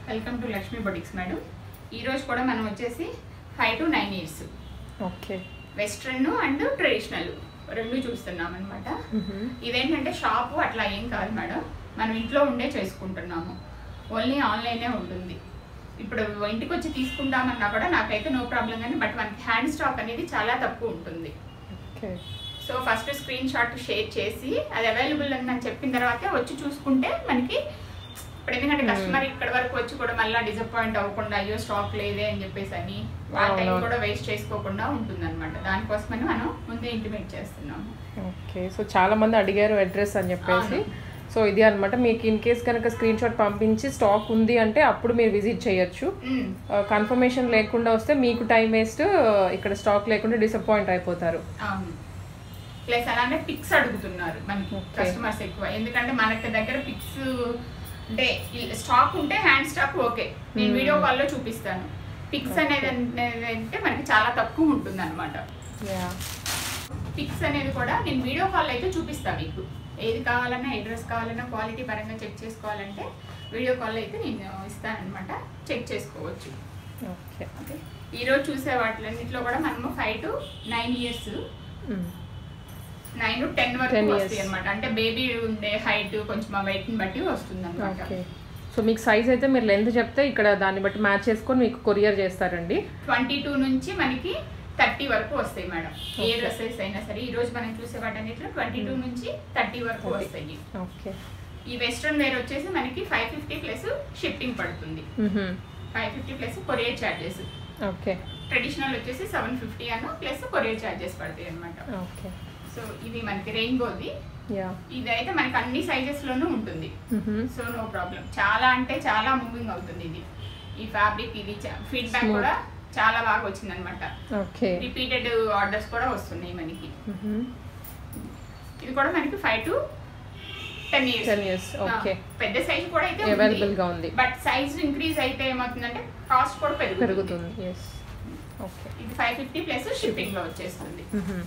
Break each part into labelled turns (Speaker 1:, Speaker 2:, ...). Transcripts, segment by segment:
Speaker 1: Welcome to Lakshmi boutiques madam ఈ రోజు కూడా మనం వచ్చేసి five to nine years
Speaker 2: okay
Speaker 1: western and traditional రెండు చూస్తున్నాం అనమాట ఇదేంటంటే షాపు అట్లా ఏం కాదు మేడం మనం ఇంట్లో ఉండే చేసుకుంటున్నాము ఓన్లీ ఆన్లైనే ఉంటుంది ఇప్పుడు ఇంటికి వచ్చి తీసుకుంటామన్నా కూడా నాకైతే నో ప్రాబ్లం కానీ బట్ మనకి హ్యాండ్ స్టాక్ అనేది చాలా తక్కువ ఉంటుంది
Speaker 2: okay
Speaker 1: so first screenshot share చేసి అది అవైలబుల్ అని నేను చెప్పిన తర్వాతే వచ్చి చూసుకుంటే మనకి ఇప్పుడు ఎందుకంటే
Speaker 2: Hmm.
Speaker 1: కస్టమర్ ఇక్కడ వరకు వచ్చి కూడా మళ్ళీ డిసప్పాయింట్ అవ్వకుండా అయ్యో స్టాక్ లేదే అని చెప్పేసి అని వాళ్ళ టైం
Speaker 2: అవునవును.
Speaker 1: కూడా వేస్ట్ చేసుకోకుండా ఉంటుంది అనమాట దానికోసమని మనం ముందే ఇంటిమేట్ చేస్తున్నాము
Speaker 2: ఓకే సో చాలా మంది అడిగారు అడ్రస్ అని చెప్పేసి
Speaker 1: అవును.
Speaker 2: సో ఇది అన్నమాట మీకు ఇన్ కేస్ కనుక స్క్రీన్ షాట్ పంపించి స్టాక్ ఉంది అంటే అప్పుడు మీరు విజిట్ చేయొచ్చు
Speaker 1: మ్మ్.
Speaker 2: కన్ఫర్మేషన్ లేకుండా వస్తే మీకు టైం వేస్ట్ ఇక్కడ స్టాక్ లేకుండా డిసప్పాయింట్ అయిపోతారు
Speaker 1: అవును ప్లస్ అలానే పిక్స్ అడుగుతున్నారు మనకి
Speaker 2: Okay.
Speaker 1: కస్టమర్స్ ఎక్కువ ఎందుకంటే మనకి దగ్గర పిక్స్ అంటే స్టాక్ ఉంటే హ్యాండ్ స్టాక్ ఓకే నేను
Speaker 2: Hmm.
Speaker 1: వీడియో కాల్లో చూపిస్తాను పిక్స్
Speaker 2: Okay.
Speaker 1: అనేది అనేది అంటే మనకి చాలా తక్కువ ఉంటుంది అనమాట
Speaker 2: యా
Speaker 1: పిక్స్ అనేది కూడా నేను వీడియో కాల్ అయితే చూపిస్తాను మీకు ఏది కావాలన్నా అడ్రస్ కావాలన్నా క్వాలిటీ పరంగా చెక్ చేసుకోవాలంటే వీడియో కాల్ అయితే నేను ఇస్తానన్నమాట చెక్ చేసుకోవచ్చు
Speaker 2: ఓకే
Speaker 1: ఓకే ఈరోజు చూసే వాటిలన్నింటిలో కూడా మనము five to nine years nine ten వరకు
Speaker 2: 10 years.
Speaker 1: వస్తాయి అనమాట అంటే బేబీ ఉండే హైట్ కొంచెం ఆ weight ని బట్టి వస్తుంది అనమాట
Speaker 2: ఓకే సో మీకు సైజ్ అయితే మీరు లెంత్ చెప్తే ఇక్కడ దాన్ని బట్టి మ్యాచ్ చేసుకొని మీకు కొరియర్ చేస్తారండి
Speaker 1: ట్వంటీ టూ నుంచి మనకి థర్టీ వరకు వస్తాయి మేడం ఏ
Speaker 2: Okay.
Speaker 1: డ్రెస్సెస్ అయినా సరే ఈ రోజు మనం చూసే వాటన్నిటిలో ట్వంటీ టూ నుంచి థర్టీ వరకు
Speaker 2: 30.
Speaker 1: వస్తాయి
Speaker 2: ఓకే
Speaker 1: ఈ వెస్ట్రన్ వేర్ వచ్చేసి మనకి ఫైవ్ ఫిఫ్టీ ప్లస్ షిప్పింగ్ పడుతుంది five fifty plus courier charges
Speaker 2: okay
Speaker 1: traditional వచ్చేసి సెవెన్ ఫిఫ్టీ అను ప్లస్ కొరియర్ ఛార్జెస్ పడతాయి అనమాట
Speaker 2: ఓకే
Speaker 1: సో ఇది మనకి రెయిన్బోది
Speaker 2: యా
Speaker 1: ఇది అయితే మనకి అన్ని సైజెస్ లోనూ ఉంటుంది సో నో ప్రాబ్లం చాలా అంటే చాలా మూవింగ్ అవుతుంది ఇది ఈ ఫ్యాబ్రిక్ ఇది ఫీడ్బ్యాక్
Speaker 2: Smooth.
Speaker 1: కూడా చాలా బాగా వచ్చింది అనమాట
Speaker 2: ఓకే
Speaker 1: రిపీటెడ్ ఆర్డర్స్ కూడా వస్తున్నాయి మనకి ఇది కూడా మనకి five to ten years
Speaker 2: ten years okay
Speaker 1: పెద్ద సైజ్ కూడా అయితే
Speaker 2: అవైలబుల్ గా ఉంది
Speaker 1: బట్ సైజ్ ఇంక్రీజ్ అయితే ఏమవుతుందంటే కాస్ట్ కూడా పెరుగుతుంది
Speaker 2: పెరుగుతుంది ఎస్ ఓకే
Speaker 1: ఇది ఫైవ్ ఫిఫ్టీ ప్లస్ షిప్పింగ్ లో వచ్చేస్తుంది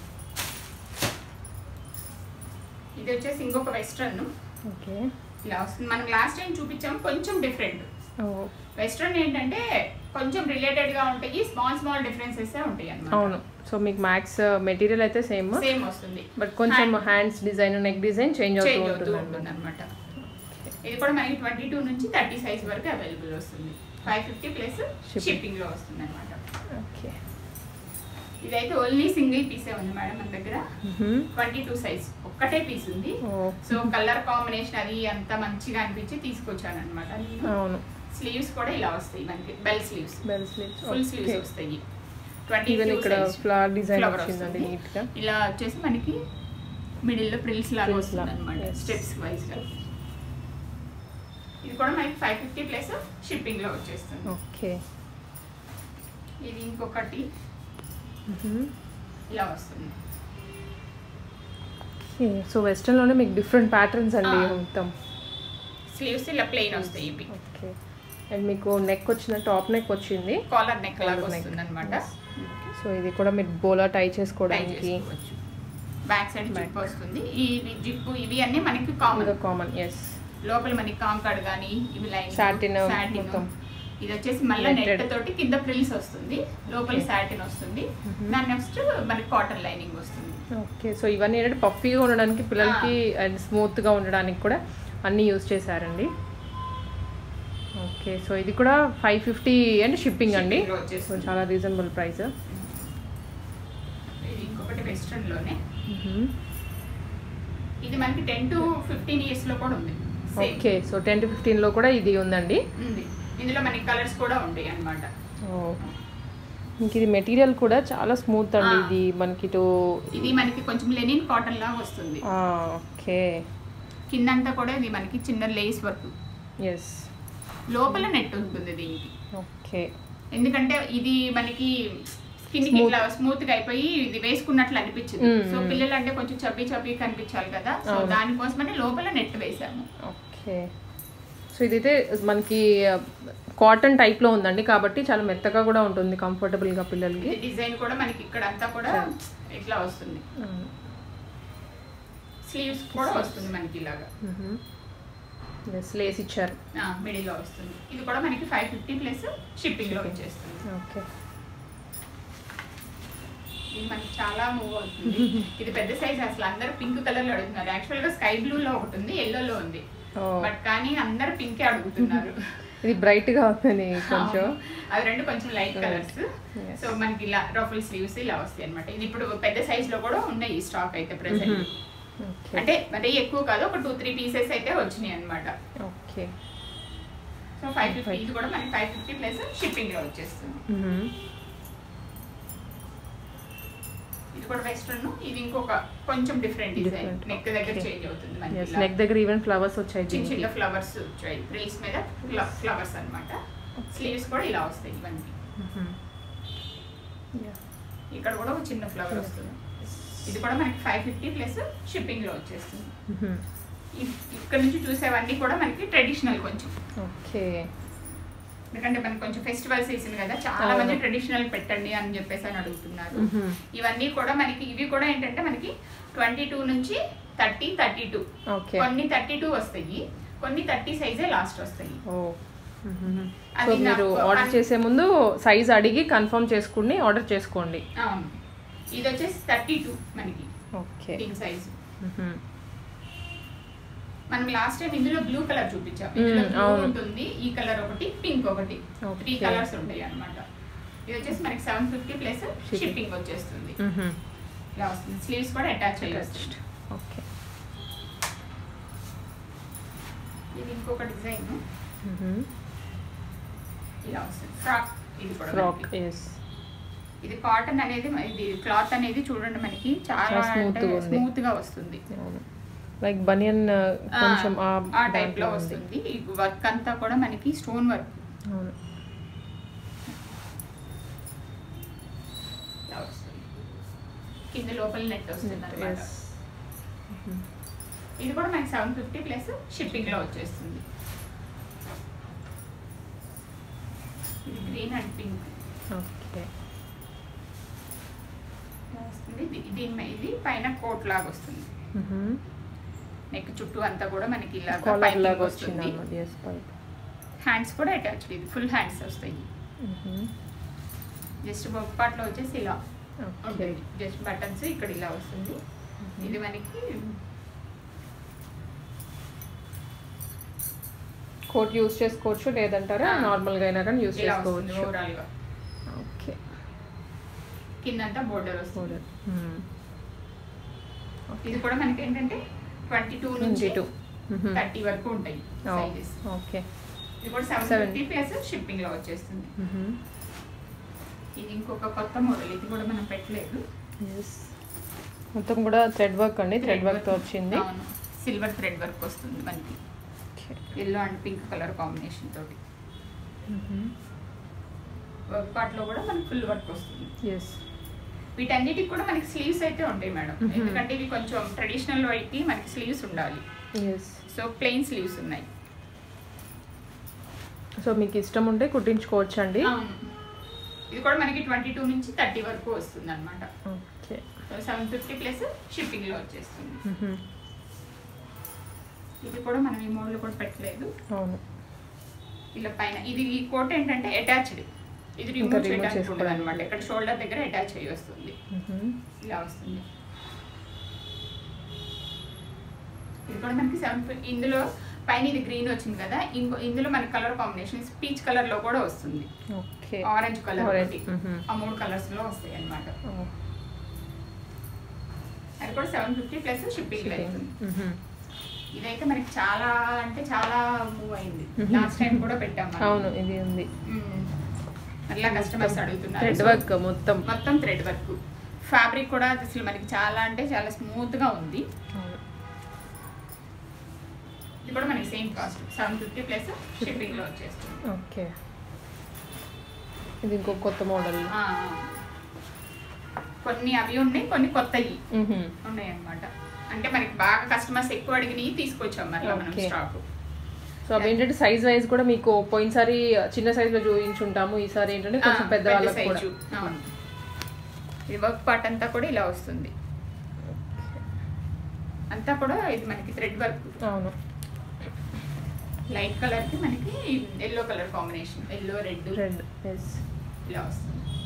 Speaker 1: ఇది వచ్చేసి ఇంకొక వెస్ట్రన్
Speaker 2: ఓకే
Speaker 1: ఇలా వస్తుంది మనం లాస్ట్ టైం చూపించాము కొంచెం డిఫరెంట్ వెస్ట్రన్ ఏంటంటే కొంచెం రిలేటెడ్ గా ఉంటాయి స్మాల్ స్మాల్ డిఫరెన్సెస్ ఉంటాయి
Speaker 2: అవును
Speaker 1: అన్నమాట
Speaker 2: సో మీకు మ్యాక్స్ మెటీరియల్ అయితే సేమ్
Speaker 1: సేమ్ వస్తుంది
Speaker 2: బట్ కొంచెం
Speaker 1: Hand-
Speaker 2: hands design neck design change అవుతూ
Speaker 1: చేంజ్ అవుతూ
Speaker 2: ఉంటుంది
Speaker 1: ఉంటుంది
Speaker 2: అన్నమాట
Speaker 1: అనమాట ఇది కూడా మనకి ట్వంటీ టూ నుంచి థర్టీ సైజ్ వరకు అవైలబుల్ వస్తుంది five fifty plus
Speaker 2: Shipping.
Speaker 1: Shipping లో వస్తుంది అనమాట
Speaker 2: ఓకే
Speaker 1: ఇదైతే ఓన్లీ సింగిల్ పీసే ఉంది మేడం మన దగ్గర ట్వంటీ టూ సైజ్ ఒక్కటే పీస్ ఉంది సో కలర్ కాంబినేషన్ అది అంత మంచిగా అనిపించి తీసుకొచ్చాను అనమాట
Speaker 2: అవును
Speaker 1: స్లీవ్స్ కూడా ఇలా వస్తాయి మనకి bell sleeves
Speaker 2: bell sleeves
Speaker 1: full sleeves వస్తాయి ట్వంటీ
Speaker 2: ఈవెన్ ఇక్కడ ఫ్లవర్ డిజైన్
Speaker 1: Flower
Speaker 2: వచ్చిందండి
Speaker 1: వస్తుంది.
Speaker 2: నీట్ గా
Speaker 1: ఇలా వచ్చేసి మనకి మిడిల్ లో ప్రిల్స్ లాగా
Speaker 2: Frills
Speaker 1: వస్తుంది
Speaker 2: లా,
Speaker 1: అనమాట
Speaker 2: yes.
Speaker 1: స్టెప్స్ వైజ్ గా ఇది కూడా మనకి ఫైవ్ ఫిఫ్టీ ప్లస్ షిప్పింగ్ లో వచ్చేస్తుంది
Speaker 2: ఓకే
Speaker 1: ఇది ఇంకొకటి ఇలా వస్తుంది
Speaker 2: సో వెస్టర్న్ లోనే మీకు డిఫరెంట్ ప్యాటర్న్స్ అండి
Speaker 1: ఆ.
Speaker 2: మొత్తం
Speaker 1: స్లీవ్స్ ఇలా ప్లెయిన్ వస్తాయి ఇవి
Speaker 2: ఓకే అండ్ మీకు నెక్ వచ్చిన టాప్ నెక్ వచ్చింది
Speaker 1: కాలర్ నెక్ లాగా
Speaker 2: Collar neck.
Speaker 1: వస్తుంది అనమాట
Speaker 2: సో ఇది కూడా మీరు బోలా టై చేసుకోవడానికి
Speaker 1: బ్యాక్ సైడ్ జిప్ వస్తుంది ఈ జిప్ ఇవి అన్ని మనకి కామన్
Speaker 2: ఇంకా కామన్ ఎస్
Speaker 1: లోపల మనకి కాంకాడ్ గానీ ఇవి లైన్
Speaker 2: Satin, మొత్తం.
Speaker 1: ఇది వచ్చేసి మళ్ళీ
Speaker 2: Netted.
Speaker 1: నెట్ తోటి కింద ప్రిల్స్ వస్తుంది లోపల
Speaker 2: Okay.
Speaker 1: సాటిన్ వస్తుంది
Speaker 2: Mhm.
Speaker 1: దాని నెక్స్ట్ మనకి కాటన్ లైనింగ్ వస్తుంది
Speaker 2: ఓకే సో ఇవన్నీ ఏంటంటే పఫీగా ఉండడానికి పిల్లలకి అండ్ స్మూత్గా ఉండడానికి కూడా అన్నీ యూజ్ చేశారండి ఓకే సో ఇది కూడా ఫైవ్ ఫిఫ్టీ అండ్ షిప్పింగ్ అండి
Speaker 1: Shipping లో
Speaker 2: సో
Speaker 1: వచ్చేస్తుంది.
Speaker 2: చాలా రీజనబుల్ ప్రైస్
Speaker 1: ఇది ఇంకొకటి వెస్ట్రన్ లోనే ఇది మనకి టెన్ టు ఫిఫ్టీన్ ఇయర్స్ లో కూడా ఉంది Same.
Speaker 2: Okay so ten to ఫిఫ్టీన్లో కూడా ఇది ఉందండి
Speaker 1: ఉంది ఇందులో మనకి కలర్స్ కూడా ఉంటాయి అన్నమాట
Speaker 2: ఓ మీకు ఇది మెటీరియల్ కూడా చాలా స్మూత్ అండి
Speaker 1: ఆ.
Speaker 2: ఇది మనకి ఇటు
Speaker 1: ఇది మనకి కొంచెం లెనిన్ కాటన్ లాగా వస్తుంది
Speaker 2: ఆ, ఓకే
Speaker 1: కిందంతా కూడా ఇది మనకి చిన్న లేస్ వర్క్
Speaker 2: ఎస్
Speaker 1: లోపల నెట్ ఉంటుంది దీనికి
Speaker 2: ఓకే
Speaker 1: ఎందుకంటే ఇది మనకి స్కిన్ కి
Speaker 2: Smooth.
Speaker 1: ఇట్లా స్మూత్ గా అయిపోయి ఇది వేసుకున్నట్లు అనిపించింది
Speaker 2: Mm,
Speaker 1: సో
Speaker 2: mm.
Speaker 1: పిల్లలు అంటే కొంచెం చబ్బీ చబ్బీ కనిపించాలి కదా సో
Speaker 2: అవును.
Speaker 1: దానికోసమని లోపల నెట్ వేసాము
Speaker 2: ఓకే సో ఇదైతే మనకి కాటన్ టైప్లో ఉందండి కాబట్టి చాలా మెత్తగా కూడా ఉంటుంది కంఫర్టబుల్గా పిల్లలకి
Speaker 1: ఇది డిజైన్ కూడా మనకి ఇక్కడ అంతా కూడా ఇట్లా వస్తుంది
Speaker 2: అవును.
Speaker 1: స్లీవ్స్ కూడా వస్తుంది మనకి ఇలాగా
Speaker 2: మ్మ్. ఎస్ లేస్ ఇచ్చారు
Speaker 1: మిడిల్ లో వస్తుంది ఇది కూడా మనకి ఫైవ్ ఫిఫ్టీ ప్లస్ షిప్పింగ్ లో వచ్చేస్తుంది
Speaker 2: ఓకే
Speaker 1: ఇది మనకి చాలా మూవ్ అవుతుంది ఇది పెద్ద సైజ్ అసలు అందరూ పింక్ కలర్ లో అడుగుతున్నారు యాక్చువల్ గా స్కై బ్లూ లో ఒకటి ఉంది ఎల్లో లో ఉంది
Speaker 2: ఓ
Speaker 1: బట్ కానీ అందరు పింకే అడుగుతున్నారు
Speaker 2: ఇది బ్రైట్ గా ఉంది కొంచెం
Speaker 1: అవును. అవి రెండు కొంచెం లైట్ కలర్స్
Speaker 2: Yes.
Speaker 1: సో మనకి ఇలా రఫుల్ స్లీవ్స్ ఇలా వస్తాయి అనమాట ఇది ఇప్పుడు పెద్ద సైజ్ లో కూడా ఉన్నాయి ఈ స్టాక్ అయితే ప్రెసెంట్
Speaker 2: ఓకే
Speaker 1: అంటే మరీ ఎక్కువ కాదు ఒక టూ త్రీ పీసెస్ అయితే వచ్చినాయి అనమాట
Speaker 2: ఓకే
Speaker 1: సో ఫైవ్ ఫిఫ్టీ ఇది కూడా మనకి ఫైవ్ ఫిఫ్టీ ప్లస్ షిప్పింగ్ లో వచ్చేస్తుంది ఇది కూడా వెస్ట్రన్ ఇది ఇంకొక కొంచెం డిఫరెంట్ డిజైన్
Speaker 2: Different.
Speaker 1: నెక్ దగ్గర
Speaker 2: Okay.
Speaker 1: చేంజ్ అవుతుంది
Speaker 2: ఎస్
Speaker 1: మనకి
Speaker 2: నెక్ దగ్గర ఈవెన్ ఫ్లవర్స్ వచ్చాయి
Speaker 1: చిన్న
Speaker 2: దీనికి
Speaker 1: చిన్న ఫ్లవర్స్ వచ్చాయి ఫ్రిల్స్ మీద ఫ్లవర్స్ అన్నమాట స్లీవ్స్ కూడా ఇలా వస్తాయి ఇవన్నీ ఇక్కడ కూడా ఒక చిన్న ఫ్లవర్ వస్తుంది ఇది కూడా మనకి ఫైవ్ ఫిఫ్టీ ప్లస్ షిప్పింగ్ లో వచ్చేస్తుంది ఇ- ఇక్కడ నుంచి చూసేవన్నీ కూడా మనకి ట్రెడిషనల్ కొంచెం
Speaker 2: ఓకే
Speaker 1: ఎందుకంటే మనకి కొంచెం ఫెస్టివల్ సీజన్ కదా చాలా
Speaker 2: అవును.
Speaker 1: మంది ట్రెడిషనల్ పెట్టండి అని చెప్పేసి అని అడుగుతున్నారు ఇవన్నీ కూడా మనకి ఇవి కూడా ఏంటంటే మనకి ట్వంటీ టూ నుంచి థర్టీ థర్టీ టూ
Speaker 2: ఓకే
Speaker 1: కొన్ని థర్టీ టూ వస్తాయి కొన్ని థర్టీ సైజే లాస్ట్ వస్తాయి
Speaker 2: ఓ సో
Speaker 1: అది
Speaker 2: మీరు
Speaker 1: నాకు
Speaker 2: ఆర్డర్
Speaker 1: అన్-
Speaker 2: చేసే ముందు సైజ్ అడిగి కన్ఫర్మ్ చేసుకుని ఆర్డర్ చేసుకోండి
Speaker 1: అవును ఇది వచ్చేసి థర్టీ టూ మనకి
Speaker 2: ఓకే
Speaker 1: కింగ్ సైజ్ మనం లాస్ట్ టైం ఇందులో బ్లూ కలర్ చూపించాం ఇందులో
Speaker 2: మ్మ్,
Speaker 1: బ్లూ
Speaker 2: అవును.
Speaker 1: ఉంటుంది ఈ కలర్ ఒకటి పింక్ ఒకటి త్రీ
Speaker 2: Okay.
Speaker 1: కలర్స్ ఉంటాయి అన్నమాట ఇది వచ్చేసి మనకి seven fifty plus
Speaker 2: Shipping.
Speaker 1: Shipping వచ్చేస్తుంది ఇలా వస్తుంది స్లీవ్స్ కూడా అటాచ్ అయ్యి వస్తుంది
Speaker 2: ఓకే
Speaker 1: ఇది ఇంకొక డిజైన్ ఇలా వస్తుంది ఫ్రాక్ ఇది కూడా
Speaker 2: ఫ్రాక్
Speaker 1: మనకి.
Speaker 2: ఎస్
Speaker 1: ఇది కాటన్ అనేది మ- ఇది క్లాత్ అనేది చూడండి మనకి చాలా
Speaker 2: చాలా smooth గా ఉంది.
Speaker 1: స్మూత్ గా వస్తుంది
Speaker 2: అవును లైక్ బనియన్ కొంచెం
Speaker 1: ఆ టైప్
Speaker 2: దాంట్లో
Speaker 1: లో
Speaker 2: ఉంది.
Speaker 1: వస్తుంది ఈ వర్క్ అంతా కూడా మనకి స్టోన్ వర్క్
Speaker 2: అవును
Speaker 1: ఇలా వస్తుంది కింద లోపల నెట్ వస్తుంది అనమాట
Speaker 2: ఎస్
Speaker 1: ఇది కూడా మనకి సెవెన్ ఫిఫ్టీ ప్లస్ షిప్పింగ్ లో వచ్చేస్తుంది ఇది గ్రీన్ అండ్ పింక్
Speaker 2: ఓకే
Speaker 1: వస్తుంది ఇది- దీని మీద- ఇది పైన కోట్ లాగా వస్తుంది నెక్ చుట్టూ అంతా కూడా మనకి ఇలా
Speaker 2: కాలర్ లాగా వచ్చింది అన్నమాట ఎస్ పైప్
Speaker 1: హ్యాండ్స్ కూడా అటాచ్డ్ ఇది ఫుల్ హ్యాండ్స్ వస్తాయి జస్ట్ వర్క్ పార్ట్ లో వచ్చేసి ఇలా
Speaker 2: ఓకే
Speaker 1: ఉంటుంది జస్ట్ బటన్స్ ఇక్కడ ఇలా వస్తుంది ఇది మనకి
Speaker 2: కోట్ యూస్ చేసుకోవచ్చు లేదంటారా
Speaker 1: ఆ.
Speaker 2: నార్మల్ గా అయినా కానీ యూస్
Speaker 1: ఇలా వస్తుంది
Speaker 2: చేసుకోవచ్చు
Speaker 1: ఓవరాల్ గా
Speaker 2: ఓకే
Speaker 1: కిందంతా బోర్డర్ వస్తుంది
Speaker 2: చూడండి
Speaker 1: ఇది కూడా మనకి ఏంటంటే ట్వంటీ టూ నుంచి
Speaker 2: టూ
Speaker 1: థర్టీ వరకు ఉంటాయి సైజెస్
Speaker 2: ఓకే
Speaker 1: ఇది కూడా seven
Speaker 2: Seven.
Speaker 1: Fifty plus shipping లో వచ్చేస్తుంది ఇది ఇంకొక కొత్త మోడల్ ఇది కూడా మనం పెట్టలేదు
Speaker 2: ఎస్ మొత్తం కూడా థ్రెడ్ వర్క్ అండి థ్రెడ్ వర్క్ తో వచ్చింది
Speaker 1: అవును సిల్వర్ థ్రెడ్ వర్క్ వస్తుంది మనకి yellow and pink colour combination తోటి వర్క్ పార్ట్ లో కూడా మనకి ఫుల్ వర్క్ వస్తుంది
Speaker 2: ఎస్
Speaker 1: వీటన్నిటికి కూడా మనకి స్లీవ్స్ అయితే ఉంటాయి మేడం
Speaker 2: Mhm.
Speaker 1: ఎందుకంటే ఇవి కొంచెం ట్రెడిషనల్ వైట్ మనకి స్లీవ్స్ ఉండాలి
Speaker 2: ఎస్
Speaker 1: సో ప్లెయిన్ స్లీవ్స్ ఉన్నాయి
Speaker 2: సో మీకు ఇష్టం ఉంటే కుట్టించుకోవచ్చు అండి
Speaker 1: అవును ఇది కూడా మనకి ట్వంటీ టూ నుంచి థర్టీ వరకు వస్తుంది అనమాట
Speaker 2: okay
Speaker 1: so seven fifty plus shipping లో వచ్చేస్తుంది ఇది కూడా మనం ఈ మోడల్ కూడా పెట్టలేదు
Speaker 2: అవును
Speaker 1: ఇలా పైన ఇది ఈ కోట్ ఏంటంటే అటాచ్డ్ ఇది
Speaker 2: ఇంకా
Speaker 1: రిమూవ్
Speaker 2: remove
Speaker 1: చేయడానికి ఉండదు
Speaker 2: చేసుకోవడానికి.
Speaker 1: అనమాట ఇక్కడ షోల్డర్ దగ్గర అటాచ్ అయ్యి వస్తుంది ఇలా వస్తుంది ఇది కూడా మనకి సెవెన్ ఇందులో పైన ఇది గ్రీన్ వచ్చింది కదా ఇంకో ఇందులో మనకి కలర్ కాంబినేషన్ పీచ్ కలర్ లో కూడా వస్తుంది
Speaker 2: ఓకే
Speaker 1: ఆరెంజ్ కలర్
Speaker 2: Orange,
Speaker 1: ఒకటి
Speaker 2: mhm.
Speaker 1: ఆ మూడు కలర్స్ లో వస్తాయి అన్నమాట అది కూడా సెవెన్ ఫిఫ్టీ ప్లస్ షిప్పింగ్ అవుతుంది ఇదైతే మనకి చాలా అంటే చాలా మూవ్ అయింది
Speaker 2: Mhm.
Speaker 1: లాస్ట్ టైం కూడా పెట్టాం మనం.
Speaker 2: అవును ఇది ఉంది
Speaker 1: మ్మ్. మళ్ళా కస్టమర్స్ అడుగుతున్నారు
Speaker 2: థ్రెడ్
Speaker 1: So,
Speaker 2: వర్క్ మొత్తం
Speaker 1: మొత్తం థ్రెడ్ వర్క్ ఫ్యాబ్రిక్ కూడా అసలు మనకి చాలా అంటే చాలా స్మూత్ గా ఉంది
Speaker 2: అవును.
Speaker 1: ఇది కూడా మనకి same cost seven fifty plus shipping లో వచ్చేస్తుంది
Speaker 2: ఓకే ఇది ఇంకో కొత్త మోడల్
Speaker 1: ఆ, కొన్ని అవి ఉన్నాయి కొన్ని కొత్తవి ఉన్నాయి అన్నమాట అంటే మనకి బాగా కస్టమర్స్ ఎక్కువ అడిగినవి తీసుకొచ్చాం మళ్ళీ మనం
Speaker 2: Okay.
Speaker 1: స్టాక్
Speaker 2: సో అవి ఏంటంటే సైజ్ వైజ్ కూడా మీకు పోయినసారి చిన్న సైజ్ లో చూపించుంటాము ఈసారి ఏంటంటే కొంచెం పెద్ద వాళ్ళకి కూడా
Speaker 1: అవును ఇది వర్క్ పార్ట్ అంతా కూడా ఇలా వస్తుంది అంతా కూడా ఇది మనకి థ్రెడ్ వర్క్
Speaker 2: అవును
Speaker 1: లైట్ కలర్ కి మనకి yellow colour combination yellow red
Speaker 2: red yes
Speaker 1: ఇలా వస్తుంది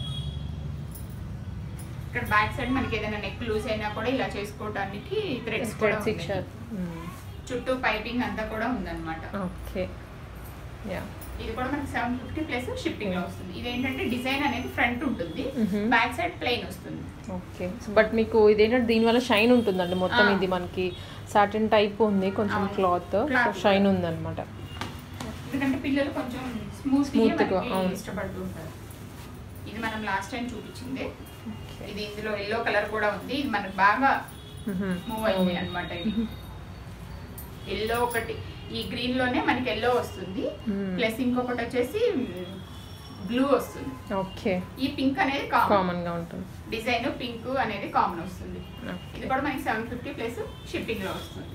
Speaker 1: ఇక్కడ బ్యాక్ సైడ్ మనకి ఏదైనా నెక్ లూజ్ అయినా కూడా ఇలా చేసుకోవడానికి థ్రెడ్స్ కూడా
Speaker 2: థ్రెడ్స్
Speaker 1: ఉన్నాయి.
Speaker 2: ఇచ్చారు
Speaker 1: చుట్టూ పైపింగ్ అంతా కూడా ఉందన్నమాట
Speaker 2: ఓకే యా
Speaker 1: ఇది కూడా మనకి సెవెన్ ఫిఫ్టీ ప్లస్ షిప్పింగ్ లో వస్తుంది ఇది ఏంటంటే డిజైన్ అనేది ఫ్రంట్ ఉంటుంది
Speaker 2: Mhm.
Speaker 1: బ్యాక్ సైడ్ ప్లెయిన్ వస్తుంది
Speaker 2: ఓకే బట్ మీకు ఇదేంటంటే దీనివల్ల షైన్ ఉంటుందండి మొత్తం
Speaker 1: ఆ.
Speaker 2: ఇది మనకి సాటిన్ టైప్ ఉంది కొంచెం
Speaker 1: అవును.
Speaker 2: Cloth
Speaker 1: Cloth.
Speaker 2: షైన్ ఉందన్నమాట
Speaker 1: ఎందుకంటే పిల్లలు కొంచెం స్మూత్
Speaker 2: Smooth గా, అవును.
Speaker 1: ఇష్టపడుతూ ఉంటారు ఇది మనం లాస్ట్ టైం చూపించింది
Speaker 2: ఓకే
Speaker 1: ఇది ఇందులో ఎల్లో కలర్ కూడా ఉంది ఇది మనకు బాగా మూవ్ అయింది అనమాట ఇది ఎల్లో ఒకటి ఈ గ్రీన్ లోనే మనకి ఎల్లో వస్తుంది
Speaker 2: Hmm.
Speaker 1: ప్లస్ ఇంకొకటి వచ్చేసి బ్లూ వస్తుంది
Speaker 2: ఓకే
Speaker 1: ఈ పింక్ అనేది కామన్
Speaker 2: కామన్ గా ఉంటుంది
Speaker 1: డిజైన్ పింక్ అనేది కామన్ వస్తుంది ఇది కూడా మనకి సెవెన్ ఫిఫ్టీ ప్లస్ షిప్పింగ్ లో వస్తుంది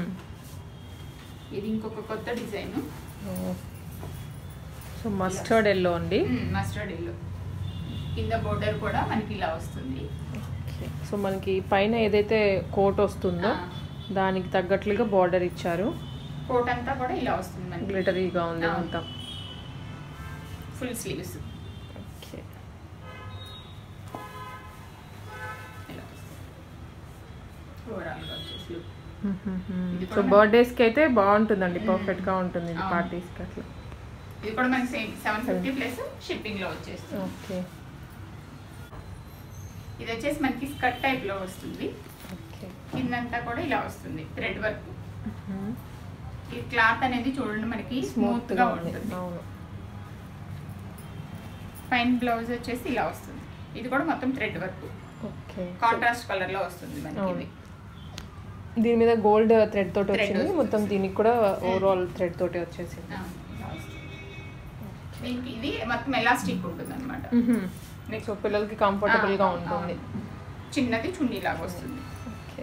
Speaker 1: ఇది ఇంకొక కొత్త డిజైన్
Speaker 2: సో మస్టర్డ్ ఎల్లో అండి
Speaker 1: మస్టర్డ్ ఎల్లో కింద బోర్డర్ కూడా మనకి ఇలా వస్తుంది
Speaker 2: ఓకే సో మనకి పైన ఏదైతే కోట్ వస్తుందో
Speaker 1: ఆ.
Speaker 2: దానికి తగ్గట్లుగా బార్డర్ ఇచ్చారు
Speaker 1: కోట్ అంతా కూడా ఇలా వస్తుంది మనకి
Speaker 2: గ్లిటరీగా ఉంది
Speaker 1: ఆ.
Speaker 2: మొత్తం
Speaker 1: ఫుల్ స్లీవ్స్
Speaker 2: ఓకే
Speaker 1: ఇలా వస్తుంది ఓవరాల్ గా వచ్చేసి look. ఇది
Speaker 2: సో
Speaker 1: కూడా
Speaker 2: బర్త్డేస్కి అయితే బాగుంటుందండి పర్ఫెక్ట్ గా ఉంటుంది ఇది
Speaker 1: అవును.
Speaker 2: పార్టీస్కి అట్లా
Speaker 1: ఇది కూడా మనకి same seven fifty plus shipping లో వచ్చేస్తుంది
Speaker 2: ఓకే
Speaker 1: ఇది వచ్చేసి మనకి స్కర్ట్ టైప్ లో వస్తుంది
Speaker 2: ఓకే
Speaker 1: కిందంతా కూడా ఇలా వస్తుంది థ్రెడ్ వర్క్ ఈ క్లాత్ అనేది చూడండి మనకి స్మూత్ గా ఉంటుంది
Speaker 2: అవును
Speaker 1: పైన బ్లౌజ్ వచ్చేసి ఇలా వస్తుంది ఇది కూడా మొత్తం thread work
Speaker 2: okay
Speaker 1: contrast colour లో వస్తుంది మనకి
Speaker 2: అవును.
Speaker 1: ఇది
Speaker 2: దీని మీద గోల్డ్ థ్రెడ్ తోటి
Speaker 1: Thread
Speaker 2: వచ్చింది
Speaker 1: వస్తుంది.
Speaker 2: మొత్తం దీనికి కూడా ఓవరాల్ థ్రెడ్ తోటి వచ్చేసింది
Speaker 1: ఆ, ఇలా వస్తుంది. దీనికి ఇది మొత్తం ఎలాస్టిక్ ఉంటుంది అనమాట
Speaker 2: సో పిల్లలకి కంఫర్టబుల్ గా ఉంటుంది
Speaker 1: చిన్నది చున్నీ లాగా వస్తుంది
Speaker 2: ఓకే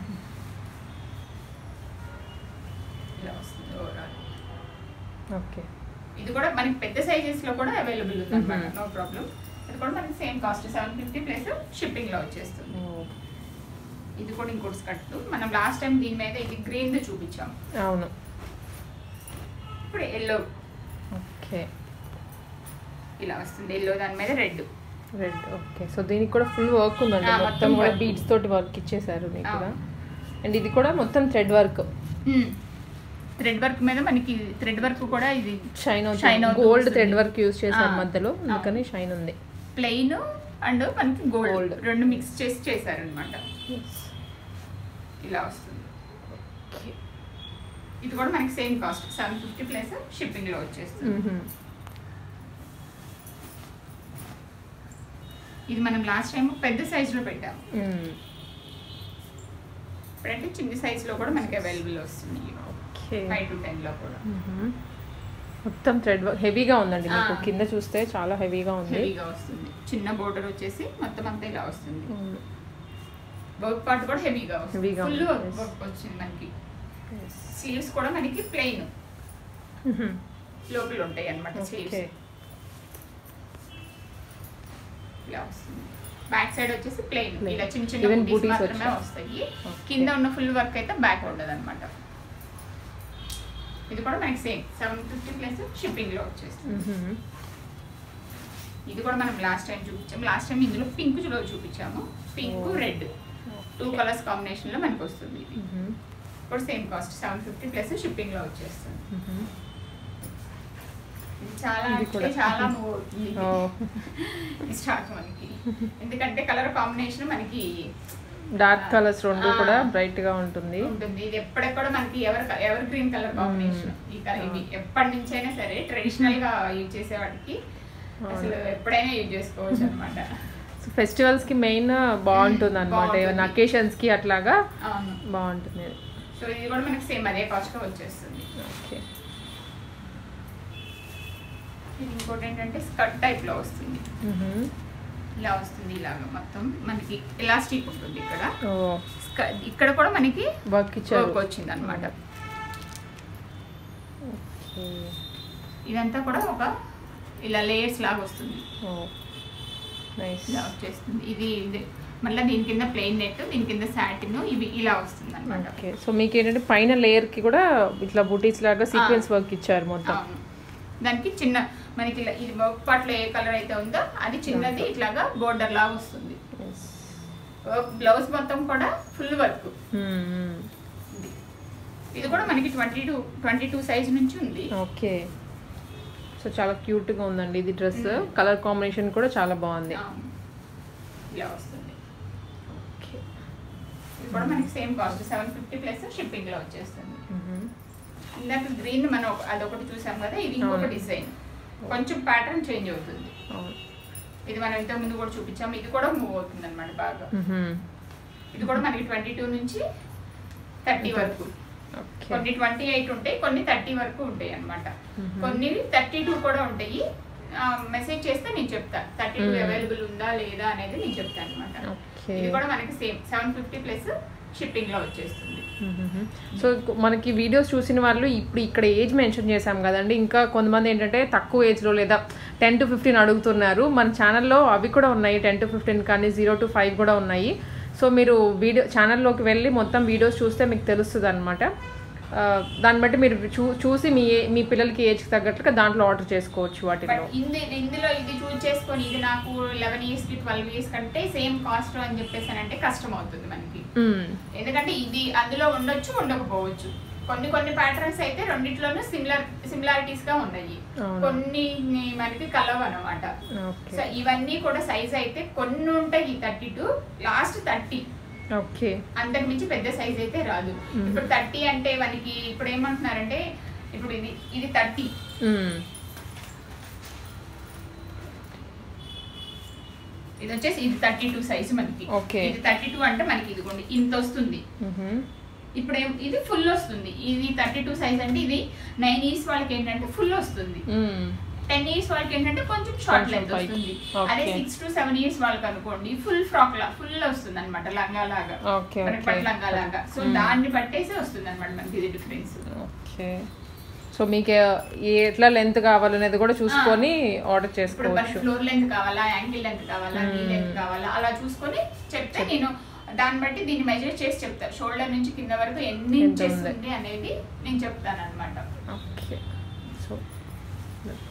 Speaker 1: ఇలా వస్తుంది ఓవరాల్
Speaker 2: ఓకే
Speaker 1: ఇది కూడా మనకి పెద్ద సైజెస్ లో కూడా అవైలబుల్ ఉంది అనమాట నో ప్రాబ్లం ఇది కూడా మనకి same cost seven fifty plus shipping లో వచ్చేస్తుంది ఇది కూడా ఇంకోటి స్కర్ట్ మనం లాస్ట్ టైం దీని మీద ఇది గ్రీన్ చూపించాం
Speaker 2: అవును
Speaker 1: ఇప్పుడు ఎల్లో
Speaker 2: ఓకే
Speaker 1: ఇలా వస్తుంది ఎల్లో దాని మీద రెడ్
Speaker 2: రెడ్ ఓకే సో దీనికి కూడా ఫుల్ వర్క్ ఉందండి
Speaker 1: ఆ,
Speaker 2: మొత్తం
Speaker 1: మొత్తం
Speaker 2: కూడా
Speaker 1: work.
Speaker 2: బీడ్స్ తోటి వర్క్ ఇచ్చేసారు మీకు
Speaker 1: ఆ.
Speaker 2: కూడా అండ్ ఇది కూడా మొత్తం థ్రెడ్ వర్క్
Speaker 1: థ్రెడ్ వర్క్ మీద మనకి థ్రెడ్ వర్క్ కూడా ఇది
Speaker 2: షైన్
Speaker 1: Shine
Speaker 2: అవుతుంది
Speaker 1: అవుతూ
Speaker 2: గోల్డ్
Speaker 1: వస్తుంది.
Speaker 2: థ్రెడ్ వర్క్ యూజ్ చేశారు
Speaker 1: ఆ.
Speaker 2: మధ్యలో
Speaker 1: ఆ.
Speaker 2: అందుకని షైన్ ఉంది
Speaker 1: ప్లెయిన్ అండ్ మనకి గోల్డ్
Speaker 2: Gold.
Speaker 1: రెండు మిక్స్ చేసి చేశారనమాట ఇలా వస్తుంది ఇది కూడా మనకి same cost seven fifty plus shipping లో వచ్చేస్తుంది ఇది మనం లాస్ట్ టైం పెద్ద సైజ్ లో పెట్టాము ఇప్పుడంటే చిన్న సైజ్ లో కూడా మనకి అవైలబుల్ వస్తుంది
Speaker 2: ఓకే
Speaker 1: ఫైవ్ టు టెన్ లో కూడా
Speaker 2: మొత్తం థ్రెడ్ వర్క్ హెవీగా ఉందండి మీకు
Speaker 1: ఆ.
Speaker 2: కింద చూస్తే చాలా హెవీగా ఉంది
Speaker 1: హెవీగా వస్తుంది చిన్న బోర్డర్ వచ్చేసి మొత్తం అంతా ఇలా వస్తుంది
Speaker 2: అవును.
Speaker 1: వర్క్ పార్ట్ కూడా హెవీగా వస్తుంది
Speaker 2: Heavy-గా
Speaker 1: ఫుల్
Speaker 2: ఉంది, yes.
Speaker 1: వర్క్ వచ్చింది మనకి
Speaker 2: Yes.
Speaker 1: స్లీవ్స్ కూడా మనకి ప్లెయిన్
Speaker 2: Mhm.
Speaker 1: లోపల ఉంటాయి అన్నమాట స్లీవ్స్
Speaker 2: ఓకే
Speaker 1: ఇలా వస్తుంది బ్యాక్ సైడ్ వచ్చేసి ప్లెయిన్
Speaker 2: Plain.
Speaker 1: ఇలా చిన్న చిన్న
Speaker 2: Even
Speaker 1: బూటీస్
Speaker 2: booties
Speaker 1: మాత్రమే
Speaker 2: వచ్చాయి.
Speaker 1: వస్తాయి
Speaker 2: Okay.
Speaker 1: కింద ఉన్న ఫుల్ వర్క్ అయితే బ్యాక్ ఉండదు అనమాట ఇది కూడా మనకి same seven fifty plus shipping లో వచ్చేస్తుంది
Speaker 2: Mhm.
Speaker 1: ఇది కూడా మనం లాస్ట్ టైం చూపించాము లాస్ట్ టైం ఇందులో పింక్ లో చూపించాము pink
Speaker 2: Oh.
Speaker 1: Red two
Speaker 2: Okay.
Speaker 1: Colours combination లో మనకి వస్తుంది ఇది
Speaker 2: Mhm.
Speaker 1: కూడా same cost seven fifty plus shipping లో వచ్చేస్తుంది
Speaker 2: Mhm.
Speaker 1: ఇది చాలా
Speaker 2: ఇది
Speaker 1: అంటే
Speaker 2: కూడా.
Speaker 1: చాలా మూవ్ అవుతుంది
Speaker 2: Oh.
Speaker 1: ఈ స్టాక్ మనకి ఎందుకంటే కలర్ కాంబినేషన్ మనకి
Speaker 2: డార్క్ కలర్స్ రెండు
Speaker 1: ఆ.
Speaker 2: కూడా బ్రైట్ గా ఉంటుంది
Speaker 1: ఉంటుంది ఇది ఎప్పటికి మనకి ever evergreen colour combination ఈ కలర్ ఇవి ఎప్పటి నుంచి అయినా సరే ట్రెడిషనల్ గా యూజ్ చేసే వాటికి అసలు ఎప్పుడైనా యూజ్ చేసుకోవచ్చు అనమాట
Speaker 2: ఫెస్టివల్స్ కి మెయిన్ బాగుంటుంది అనమాట
Speaker 1: బాగుంటుంది.
Speaker 2: ఏమైనా అకేషన్స్ కి అట్లాగా
Speaker 1: అవును
Speaker 2: బాగుంటుంది
Speaker 1: సో ఇది కూడా మనకి సేమ్ అదే కాస్ట్ లో వచ్చేస్తుంది
Speaker 2: ఓకే
Speaker 1: ఇది ఇంకోటి ఏంటంటే స్కర్ట్ టైప్ లో వస్తుంది ఇలా వస్తుంది ఇలాగా మొత్తం మనకి ఎలాస్టిక్ ఉంటుంది ఇక్కడ
Speaker 2: ఓ
Speaker 1: స్క- ఇక్కడ కూడా మనకి
Speaker 2: వర్క్ ఇచ్చారు
Speaker 1: వర్క్ వచ్చింది అనమాట
Speaker 2: ఓకే
Speaker 1: ఇదంతా కూడా ఒక ఇలా లేయర్స్ లాగా వస్తుంది
Speaker 2: ఓ నైస్
Speaker 1: ఇలా వచ్చేస్తుంది ఇది ఇది మళ్ళీ దీని కింద ప్లెయిన్ నెట్ దీని కింద సాటిన్ ఇవి ఇలా వస్తుంది అనమాట
Speaker 2: ఓకే సో మీకు ఏంటంటే పైన లేయర్ కి కూడా ఇట్లా బూటీస్ లాగా సీక్వెన్స్ వర్క్ ఇచ్చారు మొత్తం
Speaker 1: అవును దానికి చిన్న మనకి ఇలా ఇది వర్క్ పార్ట్లో ఏ కలర్ అయితే ఉందో అది చిన్నది ఇట్లాగా బోర్డర్ లాగా వస్తుంది బ్లౌజ్ మొత్తం కూడా ఫుల్ వర్క్
Speaker 2: మ్మ్.
Speaker 1: ఇది కూడా మనకి twenty two twenty two size నుంచి ఉంది
Speaker 2: ఓకే సో చాలా క్యూట్ గా ఉందండి ఇది డ్రెస్ కలర్ కాంబినేషన్ కూడా చాలా బాగుంది
Speaker 1: అవును. ఇలా వస్తుంది
Speaker 2: ఓకే
Speaker 1: ఇది కూడా మనకి same cost seven fifty plus shipping లో వచ్చేస్తుంది
Speaker 2: మ్మ్.
Speaker 1: ఇందాక గ్రీన్ మనం ఒక- అదొకటి చూసాం కదా ఇది ఇంకొక
Speaker 2: అవును.
Speaker 1: డిజైన్ కొంచెం ప్యాటర్న్ చేంజ్ అవుతుంది
Speaker 2: అవును.
Speaker 1: ఇది మనం ఇంతకు ముందు కూడా చూపించాము ఇది కూడా మూవ్ అవుతుంది అనమాట బాగా
Speaker 2: మ్మ్.
Speaker 1: ఇది కూడా మనకి ట్వంటీ టూ నుంచి థర్టీ వరకు
Speaker 2: ఓకే
Speaker 1: కొన్ని ట్వంటీ ఎయిట్ ఉంటాయి కొన్ని థర్టీ వరకు ఉంటాయి అన్నమాట
Speaker 2: మ్మ్.
Speaker 1: కొన్ని థర్టీ టూ కూడా ఉంటాయి మెసేజ్ చేస్తే నేను చెప్తా థర్టీ టూ
Speaker 2: మ్మ్.
Speaker 1: అవైలబుల్ ఉందా లేదా అనేది నేను చెప్తాను అనమాట
Speaker 2: ఓకే
Speaker 1: ఇది కూడా మనకి same seven fifty plus shipping లో వచ్చేస్తుంది
Speaker 2: మ్మ్. సో మనకి వీడియోస్ చూసిన వాళ్ళు ఇప్పుడు ఇక్కడ ఏజ్ మెన్షన్ చేశాం కదండి ఇంకా కొంతమంది ఏంటంటే తక్కువ ఏజ్లో లేదా టెన్ టు ఫిఫ్టీన్ అడుగుతున్నారు మన ఛానల్లో అవి కూడా ఉన్నాయి టెన్ టు ఫిఫ్టీన్ కానీ జీరో టు ఫైవ్ కూడా ఉన్నాయి సో మీరు వీడియో ఛానల్లోకి వెళ్ళి మొత్తం వీడియోస్ చూస్తే మీకు తెలుస్తుంది అనమాట దాన్ని బట్టి మీరు చూ చూసి మీ ఏ- మీ పిల్లలకి ఏజ్కి తగ్గట్లుగా దాంట్లో ఆర్డర్ చేసుకోవచ్చు వాటిలో
Speaker 1: బట్ ఇంది ఇందులో ఇది చూస్ చేసుకొని ఇది నాకు లెవెన్ ఇయర్స్ కి ట్వెల్వ్ ఇయర్స్ కంటే సేమ్ కాస్ట్ అని చెప్పేసి అంటే కష్టం అవుతుంది మనకి
Speaker 2: మ్మ్.
Speaker 1: ఎందుకంటే ఇది అందులో ఉండొచ్చు ఉండకపోవచ్చు కొన్ని కొన్ని ప్యాటర్న్స్ అయితే రెండిట్లోనూ సిమిలర్ సిమిలారిటీస్ గా ఉన్నాయి
Speaker 2: అవును.
Speaker 1: కొన్ని మనకి కలవ్ అనమాట
Speaker 2: ఓకే
Speaker 1: సో ఇవన్నీ కూడా సైజ్ అయితే కొన్ని ఉంటాయి thirty to last thirty
Speaker 2: okay
Speaker 1: అంతకు మించి పెద్ద సైజ్ అయితే రాదు
Speaker 2: మ్మ్.
Speaker 1: ఇప్పుడు థర్టీ అంటే మనకి ఇప్పుడు ఏమంటున్నారంటే ఇప్పుడు ఇది ఇది థర్టీ
Speaker 2: మ్మ్.
Speaker 1: ఇది వచ్చేసి ఇది థర్టీ టూ సైజ్ మనకి
Speaker 2: Okay.
Speaker 1: ఇది థర్టీ టూ అంటే మనకి ఇదిగోండి ఇంత వస్తుంది
Speaker 2: మ్మ్.
Speaker 1: ఇప్పుడు ఏం ఇది ఫుల్ వస్తుంది ఇది థర్టీ టూ సైజ్ అంటే ఇది నైన్ ఇయర్స్ వాళ్ళకి ఏంటంటే ఫుల్ వస్తుంది
Speaker 2: మ్మ్.
Speaker 1: టెన్ ఇయర్స్ వాళ్ళకి ఏంటంటే కొంచెం షార్ట్
Speaker 2: కొంచెం
Speaker 1: లెంత్
Speaker 2: పైకి.
Speaker 1: వస్తుంది
Speaker 2: Okay.
Speaker 1: అదే సిక్స్ టు సెవెన్ ఇయర్స్ వాళ్ళకి అనుకోండి ఫుల్ ఫ్రాక్ లా ఫుల్ వస్తుంది అనమాట లంగా లాగా
Speaker 2: ఓకే
Speaker 1: మనకి
Speaker 2: ఓకే
Speaker 1: పట్టు లంగా లాగా సో
Speaker 2: మ్మ్.
Speaker 1: దాన్ని బట్టేసి వస్తుంది అనమాట మనకి ఇది డిఫరెన్స్
Speaker 2: ఓకే సో మీకు ఏ ఎట్లా లెంత్ కావాలనేది కూడా చూసుకొని ఆర్డర్
Speaker 1: ఇప్పుడు
Speaker 2: చేసుకోవచ్చు
Speaker 1: ఫ్లోర్ లెంత్ కావాలా యాంకిల్ లెంత్ కావాలా నీ లెంత్ కావాలా అలా చూసుకొని చెప్తే నేను దాన్ని బట్టి దీన్ని మెజర్ చేసి చెప్తా షోల్డర్ నుంచి కింద వరకు ఎన్ని
Speaker 2: ఎంత
Speaker 1: ఇంచెస్
Speaker 2: ఉంది?
Speaker 1: ఉంది అనేది నేను చెప్తాను అనమాట
Speaker 2: ఓకే సో